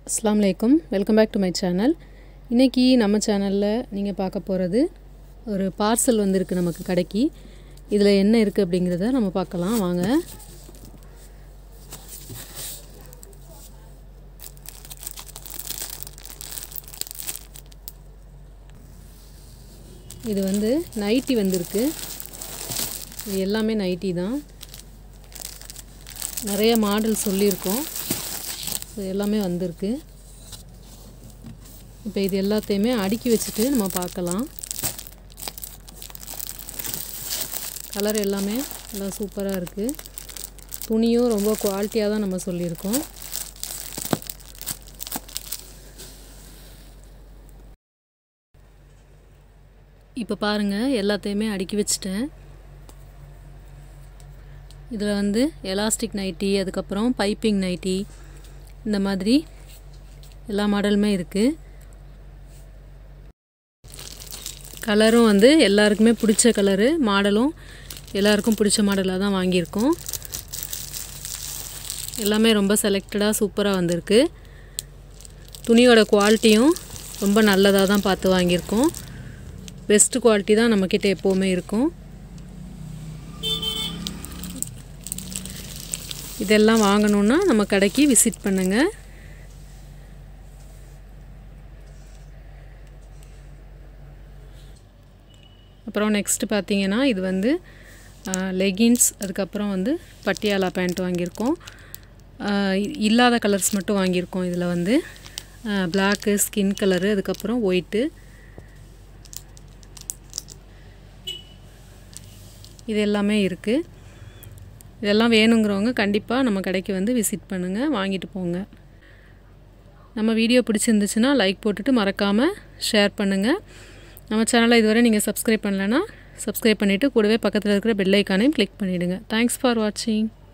அஸ்ஸலாமு அலைக்கும் welcome back to my channel இன்றைக்கி நம்ம சேனலில் நீங்கள் பார்க்க போகிறது ஒரு பார்சல் வந்திருக்கு நமக்கு கடைக்கு இதில் என்ன இருக்குது அப்படிங்கிறத நம்ம பார்க்கலாம் வாங்க இது வந்து நைட்டி வந்திருக்கு இது எல்லாமே நைட்டி தான் நிறைய மாடல் சொல்லியிருக்கோம் இது எல்லாமே வந்திருக்கு இப்போ இது எல்லாத்தையுமே அடுக்கி வச்சுட்டு நம்ம பார்க்கலாம் கலர் எல்லாமே எல்லாம் சூப்பராக இருக்குது துணியும் ரொம்ப குவாலிட்டியாக தான் நம்ம சொல்லியிருக்கோம் இப்போ பாருங்கள் எல்லாத்தையுமே அடுக்கி வச்சிட்டேன் இதில் வந்து எலாஸ்டிக் நைட்டி அதுக்கப்புறம் பைப்பிங் நைட்டி இந்த மாதிரி எல்லா மாடலுமே இருக்குது கலரும் வந்து எல்லாருக்குமே பிடிச்ச கலரு மாடலும் எல்லாருக்கும் பிடிச்ச மாடலாக தான் வாங்கியிருக்கோம் எல்லாமே ரொம்ப செலக்டடாக சூப்பராக வந்திருக்கு துணியோட குவாலிட்டியும் ரொம்ப நல்லதாக தான் பார்த்து வாங்கியிருக்கோம் பெஸ்ட்டு குவாலிட்டி தான் நம்மக்கிட்ட எப்போவுமே இருக்கும் இதெல்லாம் வாங்கணுன்னா நம்ம கடைக்கு விசிட் பண்ணுங்கள் அப்புறம் நெக்ஸ்ட்டு பார்த்தீங்கன்னா இது வந்து லெகின்ஸ் அதுக்கப்புறம் வந்து பட்டியாலா பேண்ட் வாங்கியிருக்கோம் இல்லாத கலர்ஸ் மட்டும் வாங்கியிருக்கோம் இதில் வந்து பிளாக்கு ஸ்கின் கலரு அதுக்கப்புறம் ஒயிட்டு இது எல்லாமே இருக்குது இதெல்லாம் வேணுங்கிறவங்க கண்டிப்பாக நம்ம கடைக்கு வந்து விசிட் பண்ணுங்கள் வாங்கிட்டு போங்க நம்ம வீடியோ பிடிச்சிருந்துச்சுன்னா லைக் போட்டுட்டு மறக்காமல் ஷேர் பண்ணுங்கள் நம்ம சேனலை இதுவரை நீங்கள் சப்ஸ்கிரைப் பண்ணலைன்னா சப்ஸ்கிரைப் பண்ணிவிட்டு கூடவே பக்கத்தில் இருக்கிற பெல் ஐக்கானையும் கிளிக் பண்ணிவிடுங்க தேங்க்ஸ் ஃபார் வாட்சிங்